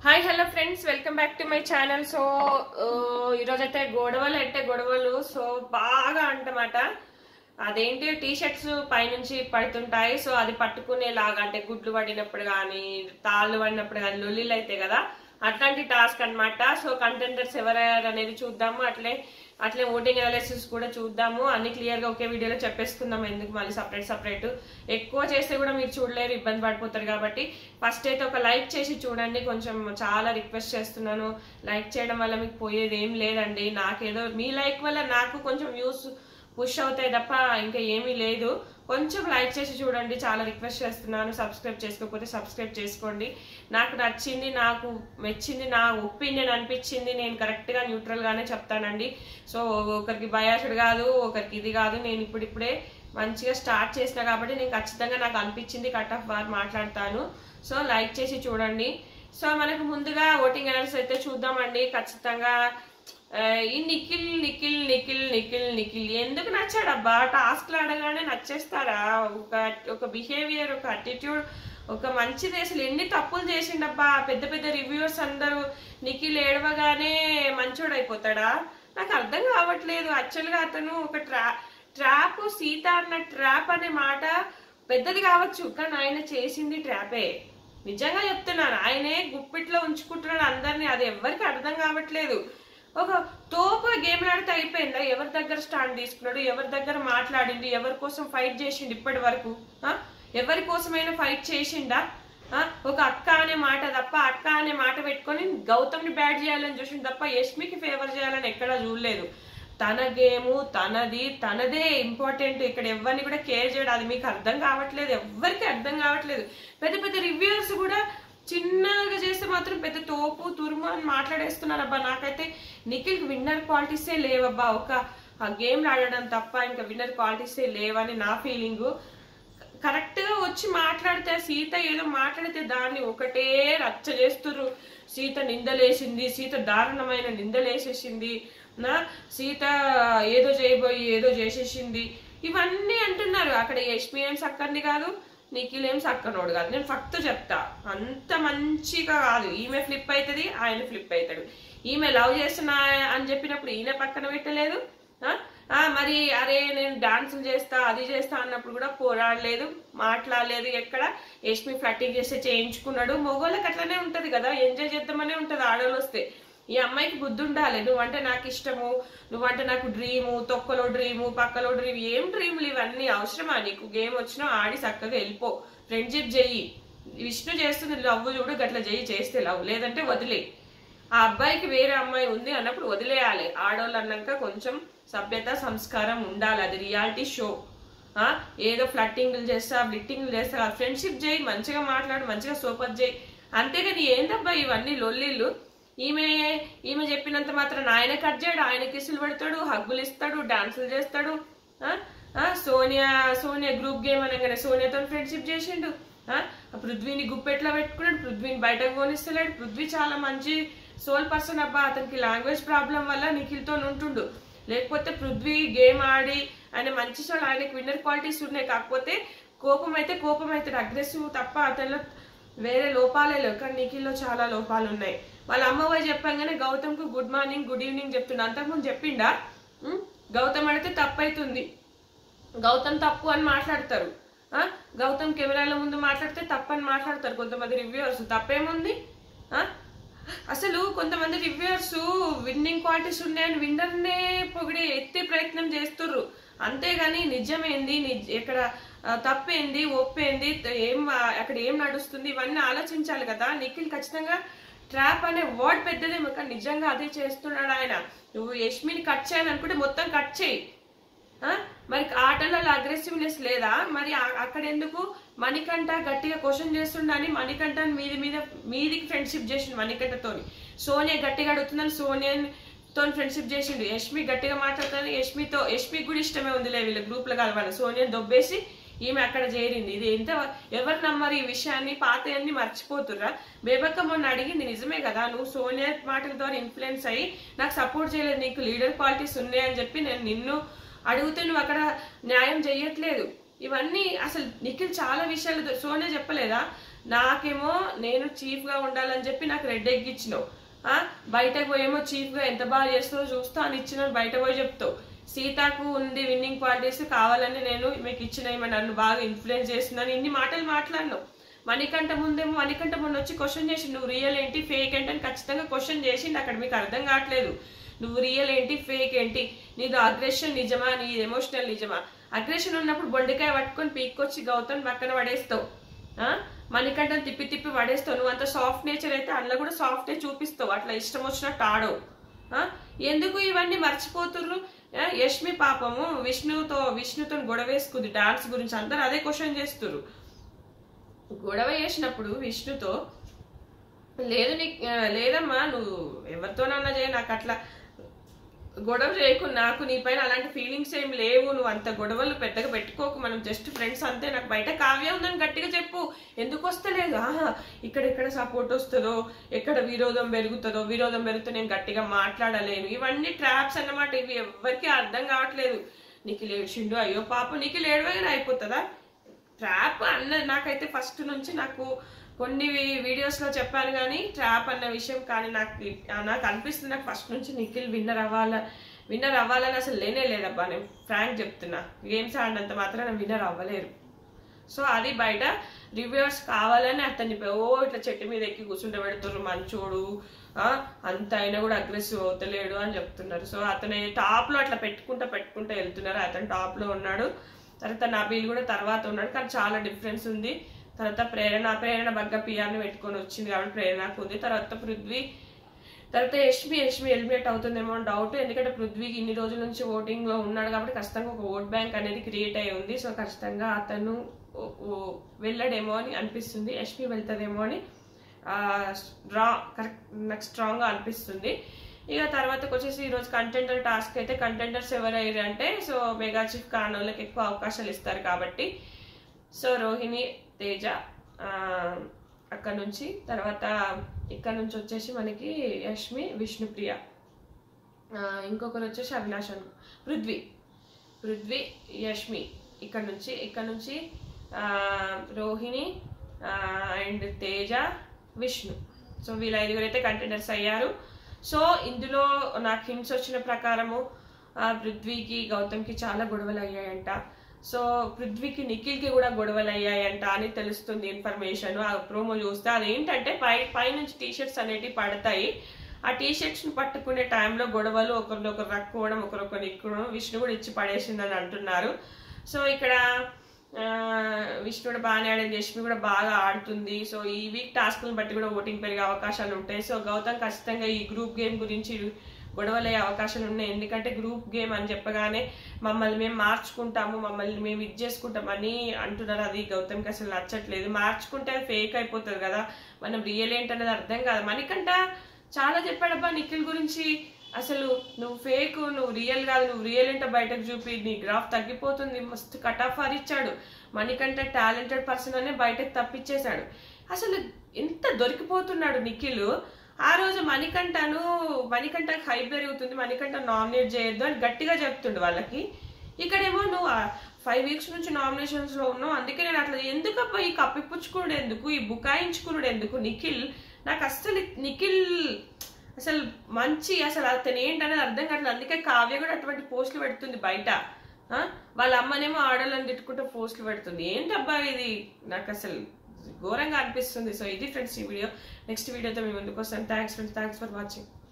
Hi hello friends welcome back to my channel so ఈరోజైతే గొడవలు అంటే గొడవలు సో బాగా అంటమాట అదేంటి టీ షర్ట్స్ పైనుంచి పడుతుంటాయి సో అది పట్టుకునేలాగా అంటే గుడ్లు పడినప్పుడు కానీ తాళ్ళు పడినప్పుడు కానీ లొల్లిలు అయితే కదా అట్లాంటి టాస్క్ అన్నమాట సో కంటెంటర్స్ ఎవరయ్యారు అనేది చూద్దాము అట్లే అట్లే ఓటింగ్ అనాలిసిస్ కూడా చూద్దాము అన్ని క్లియర్ గా ఒకే వీడియోలో చెప్పేసుకుందాం ఎందుకు మళ్ళీ సపరేట్ సపరేట్ ఎక్కువ చేస్తే కూడా మీరు చూడలేరు ఇబ్బంది పడిపోతారు కాబట్టి ఫస్ట్ అయితే ఒక లైక్ చేసి చూడండి కొంచెం చాలా రిక్వెస్ట్ చేస్తున్నాను లైక్ చేయడం వల్ల మీకు పోయేది ఏం లేదండి నాకేదో మీ లైక్ వల్ల నాకు కొంచెం వ్యూస్ పుష్ అవుతాయి తప్ప ఇంకా ఏమీ లేదు కొంచెం లైక్ చేసి చూడండి చాలా రిక్వెస్ట్ చేస్తున్నాను సబ్స్క్రైబ్ చేసుకోకపోతే సబ్స్క్రైబ్ చేసుకోండి నాకు నచ్చింది నాకు మెచ్చింది నా ఒపీనియన్ అనిపించింది నేను కరెక్ట్గా న్యూట్రల్గానే చెప్తానండి సో ఒకరికి బయాసుడు కాదు ఒకరికి ఇది కాదు నేను ఇప్పుడిప్పుడే మంచిగా స్టార్ట్ చేసిన కాబట్టి నేను ఖచ్చితంగా నాకు అనిపించింది కట్ ఆఫ్ బార్ మాట్లాడతాను సో లైక్ చేసి చూడండి సో మనకు ముందుగా ఓటింగ్ అనాలిసిస్ అయితే చూద్దామండి ఖచ్చితంగా ఆ, ఈ నిఖిల్ నిఖిల్ నిఖిల్ నిఖిల్ నిఖిల్ ఎందుకు నచ్చాడబ్బా టాస్క్లు ఆడగానే నచ్చేస్తారా ఒక ఒక బిహేవియర్ ఒక అటిట్యూడ్ ఒక మంచిది అసలు ఎన్ని తప్పులు చేసిండబ్బా పెద్ద పెద్ద రివ్యూవర్స్ అందరూ నిఖిల్ ఏడవగానే మంచోడు అయిపోతాడా నాకు అర్థం కావట్లేదు యాక్చువల్గా అతను ఒక ట్రా ట్రాప్ సీత అన్న ట్రాప్ అనే మాట పెద్దది కావచ్చు కానీ ఆయన చేసింది ట్రాపే నిజంగా చెప్తున్నాను ఆయనే గుప్పిట్లో ఉంచుకుంటున్నాడు అందరినీ అది ఎవరికి అర్థం కావట్లేదు ఒక తోపు గేమ్ ఆడితే అయిపోయిందా ఎవరి దగ్గర స్టాండ్ తీసుకున్నాడు ఎవరి దగ్గర మాట్లాడింది ఎవరి కోసం ఫైట్ చేసిండు ఇప్పటి వరకు ఆ? ఎవరి కోసమైనా ఫైట్ చేసిండా ఆ? ఒక అక్క అనే మాట తప్ప అక్క అనే మాట పెట్టుకొని గౌతమ్ని బ్యాట్ చేయాలని చూసిండు తప్ప యష్మికి ఫేవర్ చేయాలని ఎక్కడా చూడలేదు తన గేము తనది తనదే ఇంపార్టెంట్ ఇక్కడ ఎవరిని కూడా కేర్ చేయడం అది మీకు అర్థం కావట్లేదు ఎవరికి అర్థం కావట్లేదు పెద్ద పెద్ద రివ్యూవర్స్ కూడా చిన్నగా చేస్తే మాత్రం పెద్ద తోపు తురుము అని మాట్లాడేస్తున్నారు అబ్బా నాకైతే నిఖిల్కి విన్నర్ క్వాలిటీసే లేవబ్బా ఒక ఆ గేమ్ ఆడడం తప్ప ఇంకా విన్నర్ క్వాలిటీసే లేవని నా ఫీలింగు కరెక్ట్ గా వచ్చి మాట్లాడితే ఆ సీత ఏదో మాట్లాడితే దాన్ని ఒకటే రచ్చ చేస్తుర్రు సీత నిందలేసింది సీత దారుణమైన నిందలేసేసింది నా సీత ఏదో చేయబోయి ఏదో చేసేసింది ఇవన్నీ అంటున్నారు అక్కడ యష్మి ఏం సక్కర్ని కాదు నిఖిల్ ఏం సక్కనోడు కాదు నేను ఫక్త్ చెప్తా అంత మంచిగా కాదు ఈమె ఫ్లిప్ అవుతుంది ఆయన ఫ్లిప్ అవుతాడు ఈమె లవ్ చేస్తున్నా అని చెప్పినప్పుడు ఈయన పక్కన పెట్టలేదు ఆ? ఆ, మరి అరే నేను డాన్సులు చేస్తా అది చేస్తా అన్నప్పుడు కూడా పోరాడలేదు మాట్లాడలేదు ఎక్కడ యష్మి ఫ్లట్టింగ్ చేస్తే చేయించుకున్నాడు మొగోళ్ళకి అట్లనే ఉంటది కదా ఎంజాయ్ చేద్దామనే ఉంటది ఆడవాళ్ళు వస్తే ఈ అమ్మాయికి బుద్ధి ఉండాలి నువ్వంటే నాకు ఇష్టము నువ్వంటే నాకు డ్రీము తొక్కలో డ్రీము పక్కలో డ్రీమ్ ఏం డ్రీములు ఇవన్నీ అవసరమా నీకు గేమ్ వచ్చినా ఆడి చక్కగా వెళ్ళిపో ఫ్రెండ్షిప్ చెయ్యి విష్ణు చేస్తుంది లవ్ చూడు గట్ల చెయ్యి చేస్తే లవ్ లేదంటే వదిలే ఆ అబ్బాయికి వేరే అమ్మాయి ఉంది అన్నప్పుడు వదిలేయాలి ఆడవాళ్ళు అన్నాక కొంచెం సభ్యత సంస్కారం ఉండాలి అది రియాలిటీ షో ఆ ఏదో ఫ్లట్టింగ్లు చేస్తా బ్లిట్టింగ్లు చేస్తా ఫ్రెండ్షిప్ చేయి మంచిగా మాట్లాడు మంచిగా సోపత్ చేయి అంతేగాని ఏందబ్బా ఇవన్నీ లొల్లిళ్ళు ఈమె ఈమె చెప్పినంత మాత్రం ఆయన కట్ చేయడు ఆయన కిసులు పెడతాడు హగ్గులు ఇస్తాడు డాన్సులు చేస్తాడు ఆ? ఆ, సోనియా సోనియా గ్రూప్ గేమ్ అనగానే సోనియాతో ఫ్రెండ్షిప్ చేసిండు ఆ, పృథ్వీని గుప్పెట్లో పెట్టుకున్నాడు పృథ్వీని బయటకు పోనిస్తలేడు పృథ్వీ చాలా మంచి సోల్ పర్సన్ అబ్బా అతనికి లాంగ్వేజ్ ప్రాబ్లం వల్ల నిఖిల్తో ఉంటుండు లేకపోతే పృథ్వీ గేమ్ ఆడి ఆయన మంచి సోల్ ఆయనకి విన్నర్ క్వాలిటీస్ ఉన్నాయి కాకపోతే కోపం అయితే కోపం అవుతాడు అగ్రెసివ్ తప్ప అతనిలో వేరే లోపాలే లేవు కానీ నిఖిల్లో చాలా లోపాలు ఉన్నాయి వాళ్ళ అమ్మవారు చెప్పంగానే గౌతమ్కు గుడ్ మార్నింగ్ గుడ్ ఈవినింగ్ చెప్తుండ అంతకుముందు చెప్పిండా ఉం? గౌతమ్ అడిగితే తప్పు అవుతుంది గౌతమ్ తప్పు అని మాట్లాడతారు ఆ? గౌతమ్ కెమెరాల ముందు మాట్లాడితే తప్పు అని మాట్లాడతారు కొంతమంది రివ్యూవర్స్ తప్పేముంది ఆ? అసలు కొంతమంది రివ్యూవర్స్ విన్నింగ్ క్వాలిటీస్ ఉన్నాయని విన్నర్నే పొగిడి ఎత్తే ప్రయత్నం చేస్తుర్రు అంతేగాని నిజమేంది నిజ ఇక్కడ ఆ, తప్పేంది ఒప్పేంది ఏం ఆ, అక్కడ ఏం నడుస్తుంది ఇవన్నీ ఆలోచించాలి కదా నిఖిల్ ఖచ్చితంగా ట్రాప్ అనే వర్డ్ పెద్దదేమో కానీ నిజంగా అదే చేస్తున్నాడు ఆయన నువ్వు యష్మిని కట్ చేయాలనుకుంటే మొత్తం కట్ చేయి ఆ? మరి ఆటలలో అగ్రెసివ్నెస్ లేదా మరి ఆ- అక్కడ ఎందుకు మణికంఠ గట్టిగా క్వశ్చన్ చేస్తుండని మణికంఠ మీది మీద మీదికి ఫ్రెండ్షిప్ చేసిండు మణికంఠతోని సోనియా గట్టిగా అడుగుతుందని సోనియా తో ఫ్రెండ్షిప్ చేసిండు యష్మి గట్టిగా మాట్లాడుతుంది యష్మితో యష్మికి కూడా ఇష్టమే ఉందిలే వీళ్ళ గ్రూప్ లో కలవాలి సోనియా దొబ్బేసి ఈమె అక్కడ చేరింది ఇది ఎంత ఎవరు నమ్మరు ఈ విషయాన్ని పాత అన్ని మర్చిపోతుర్రా బేబక్క మొన్న అడిగింది నిజమే కదా నువ్వు సోనియా మాటల ద్వారా ఇన్ఫ్లుయెన్స్ అయ్యి నాకు సపోర్ట్ చేయలేదు నీకు లీడర్ క్వాలిటీస్ ఉన్నాయని చెప్పి నేను నిన్ను అడిగితే నువ్వు అక్కడ న్యాయం చెయ్యట్లేదు ఇవన్నీ అసలు నిఖిల్ చాలా విషయాలు సోనియా చెప్పలేదా నాకేమో నేను చీఫ్ గా ఉండాలని చెప్పి నాకు రెడ్ ఎగ్ ఇచ్చినావు ఆ, బయటకు పోయేమో చీఫ్ గా ఎంత బాగా చేస్తుందో చూస్తా అని ఇచ్చిన బయట పోయి చెప్తావు సీతాకు ఉంది విన్నింగ్ క్వాలిటీస్ కావాలని నేను మీకు ఇచ్చిన ఈమె నన్ను బాగా ఇన్ఫ్లుయెన్స్ చేస్తున్నాను ఇన్ని మాటలు మాట్లాడినావు మణికంఠ ముందేమో మణికంఠ మొన్న వచ్చి క్వశ్చన్ చేసి నువ్వు రియల్ ఏంటి ఫేక్ ఏంటి అని ఖచ్చితంగా క్వశ్చన్ చేసి అక్కడ మీకు అర్థం కావట్లేదు నువ్వు రియల్ ఏంటి ఫేక్ ఏంటి నీది అగ్రెషన్ నిజమా నీ ఎమోషనల్ నిజమా అగ్రెషన్ ఉన్నప్పుడు బొండికాయ పట్టుకొని పీక్కొచ్చి గౌతమ్ పక్కన పడేస్తావు ఆ? మణికంఠని తిప్పి తిప్పి పడేస్తావు నువ్వు అంత సాఫ్ట్ నేచర్ అయితే అందులో కూడా సాఫ్టే చూపిస్తావు అట్లా ఇష్టం వచ్చినట్టు ఆడవు ఆ? ఎందుకు ఇవన్నీ మర్చిపోతుర్రు ఆ, యష్మి పాపము విష్ణుతో విష్ణుతో గొడవ వేసుకుంది డాన్స్ గురించి అందరు అదే క్వశ్చన్ చేస్తుర్రు గొడవ చేసినప్పుడు విష్ణుతో లేదు నీ ఆ, లేదమ్మా నువ్వు ఎవరితోనన్నా చేయ నాకు అట్లా గొడవ చేయకు నాకు నీ పైన అలాంటి ఫీలింగ్స్ ఏం లేవు నువ్వు అంత గొడవలు పెద్దగా పెట్టుకోకు మనం జస్ట్ ఫ్రెండ్స్ అంతే నాకు బయట కావ్య ఉందని గట్టిగా చెప్పు ఎందుకు వస్తలేదు ఆహా ఇక్కడ ఎక్కడ సపోర్ట్ వస్తుందో ఎక్కడ విరోధం పెరుగుతుందో విరోధం పెరిగితే నేను గట్టిగా మాట్లాడలేను ఇవన్నీ ట్రాప్స్ అన్నమాట ఇవి ఎవరికి అర్థం కావట్లేదు నీకు లేచిండు అయ్యో పాప నీకు లేడవగానే అయిపోతుందా ట్రాప్ అన్న నాకైతే ఫస్ట్ నుంచి నాకు కొన్ని వీడియోస్ లో చెప్పాను కానీ ట్రాప్ అన్న విషయం కానీ నాకు నాకు అనిపిస్తుంది నాకు ఫస్ట్ నుంచి నిఖిల్ విన్నర్ అవ్వాల విన్నర్ అవ్వాలని అసలు లేనే లేదబ్బా నేను ఫ్రాంక్ చెప్తున్నా గేమ్స్ ఆడినంత మాత్రం విన్నర్ అవ్వలేరు సో అది బయట రివ్యూవర్స్ కావాలని అతన్ని ఓ ఇట్లా చెట్టు మీద ఎక్కి కూర్చుంటే పెడుతున్నారు మంచోడు ఆ, అంత అయినా కూడా అగ్రెసివ్ అవుతలేడు అని చెప్తున్నారు సో అతను టాప్ లో అట్లా పెట్టుకుంటా పెట్టుకుంటా వెళ్తున్నారు అతను టాప్ లో ఉన్నాడు తర్వాత నబీల్ కూడా తర్వాత ఉన్నాడు కానీ చాలా డిఫరెన్స్ ఉంది తర్వాత ప్రేరణ ప్రేరణ బగ్గ పిఆర్ని పెట్టుకొని వచ్చింది కాబట్టి ప్రేరణకు ఉంది తర్వాత పృథ్వీ తర్వాత యష్మి యష్మి ఎలిమినేట్ అవుతుందేమో అని డౌట్ ఎందుకంటే పృథ్వీకి ఇన్ని రోజుల నుంచి ఓటింగ్ లో ఉన్నాడు కాబట్టి ఖచ్చితంగా ఒక ఓట్ బ్యాంక్ అనేది క్రియేట్ అయి ఉంది సో ఖచ్చితంగా అతను ఓ- ఓ- వెళ్ళడేమో అని అనిపిస్తుంది యష్మి వెళ్తుందేమో అని రా కరెక్ట్ నాకు స్ట్రాంగ్ గా అనిపిస్తుంది ఇక తర్వాతకి వచ్చేసి ఈరోజు కంటెండర్ టాస్క్ అయితే కంటెండర్స్ ఎవరయ్యారు అంటే సో మెగా చీఫ్ కాని వాళ్ళకి ఎక్కువ అవకాశాలు ఇస్తారు కాబట్టి సో రోహిణి తేజ ఆ, అక్కడ నుంచి తర్వాత ఇక్కడ నుంచి వచ్చేసి మనకి యష్మి విష్ణుప్రియ ఆ, ఇంకొకరు వచ్చేసి అవినాష్ అను పృథ్వీ పృథ్వీ యష్మి ఇక్కడ నుంచి ఇక్కడ నుంచి ఆ, రోహిణి అండ్ తేజ విష్ణు సో వీళ్ళ ఐదుగురు అయితే కంటెండర్స్ అయ్యారు సో ఇందులో నాకు హింట్స్ వచ్చిన ప్రకారము ఆ, పృథ్వీకి గౌతమ్కి చాలా గొడవలు అయ్యాయంట సో పృథ్వీకి నిఖిల్కి కూడా గొడవలు అయ్యాయంట అని తెలుస్తుంది ఇన్ఫర్మేషన్ ఆ ప్రోమో చూస్తే అదేంటంటే పై పైనుంచి టీ షర్ట్స్ అనేటివి పడతాయి ఆ టీ షర్ట్స్ ని పట్టుకునే టైంలో గొడవలు ఒకరినొకరు రక్కుకోవడం ఒకరొకరు ఎక్కువడం విష్ణు కూడా ఇచ్చి పడేసిందని అంటున్నారు సో ఇక్కడ ఆ, విష్ణు కూడా బాగానే ఆడింది యష్మి కూడా బాగా ఆడుతుంది సో ఈ వీక్ టాస్క్లను బట్టి కూడా ఓటింగ్ పెరిగే అవకాశాలు ఉంటాయి సో గౌతమ్ ఖచ్చితంగా ఈ గ్రూప్ గేమ్ గురించి గొడవలయ్యే అవకాశాలు ఉన్నాయి ఎందుకంటే గ్రూప్ గేమ్ అని చెప్పగానే మమ్మల్ని మేము మార్చుకుంటాము మమ్మల్ని మేము ఇది చేసుకుంటామని అంటున్నారు అది గౌతమ్కి అసలు నచ్చట్లేదు మార్చుకుంటే ఫేక్ అయిపోతుంది కదా మనం రియల్ ఏంటనేది అర్థం కాదు మనకంట చాలా చెప్పాడబ్బా నిఖిల్ గురించి అసలు నువ్వు ఫేక్ నువ్వు రియల్ కాదు నువ్వు రియల్ ఏంటో బయటకు చూపి నీ గ్రాఫ్ తగ్గిపోతుంది మస్తు కట్ ఆఫ్ ఆర్ ఇచ్చాడు మనకంటే టాలెంటెడ్ పర్సన్ అనే బయటకు తప్పించేశాడు అసలు ఎంత దొరికిపోతున్నాడు నిఖిల్ ఆ రోజు మణికంఠను మణికంఠ హైప్ పెరుగుతుంది మణికంఠ నామినేట్ చేయొద్దు అని గట్టిగా చెప్తుండు వాళ్ళకి ఇక్కడేమో నువ్వు ఫైవ్ వీక్స్ నుంచి నామినేషన్స్ లో ఉన్నావు అందుకే నేను అట్లా ఎందుకబ్బా ఈ కప్పిపుచ్చుకున్నాడు ఎందుకు ఈ బుకాయించుకున్నాడు ఎందుకు నిఖిల్ నాకు అస్సలు నిఖిల్ అసలు మంచి అసలు అతను ఏంటనేది అర్థం కావట్లేదు అందుకే కావ్య కూడా అటువంటి పోస్టులు పెడుతుంది బయట ఆ? వాళ్ళ అమ్మనేమో ఆడోళ్ళని తిట్టుకుంటూ పోస్టులు పెడుతుంది ఏంటబ్బా ఇది నాకు అసలు ఘోరంగా అనిపిస్తుంది సో ఇది ఫ్రెండ్స్ ఈ వీడియో నెక్స్ట్ వీడియోతో మీ ముందుకు వస్తాను thanks friends thanks for watching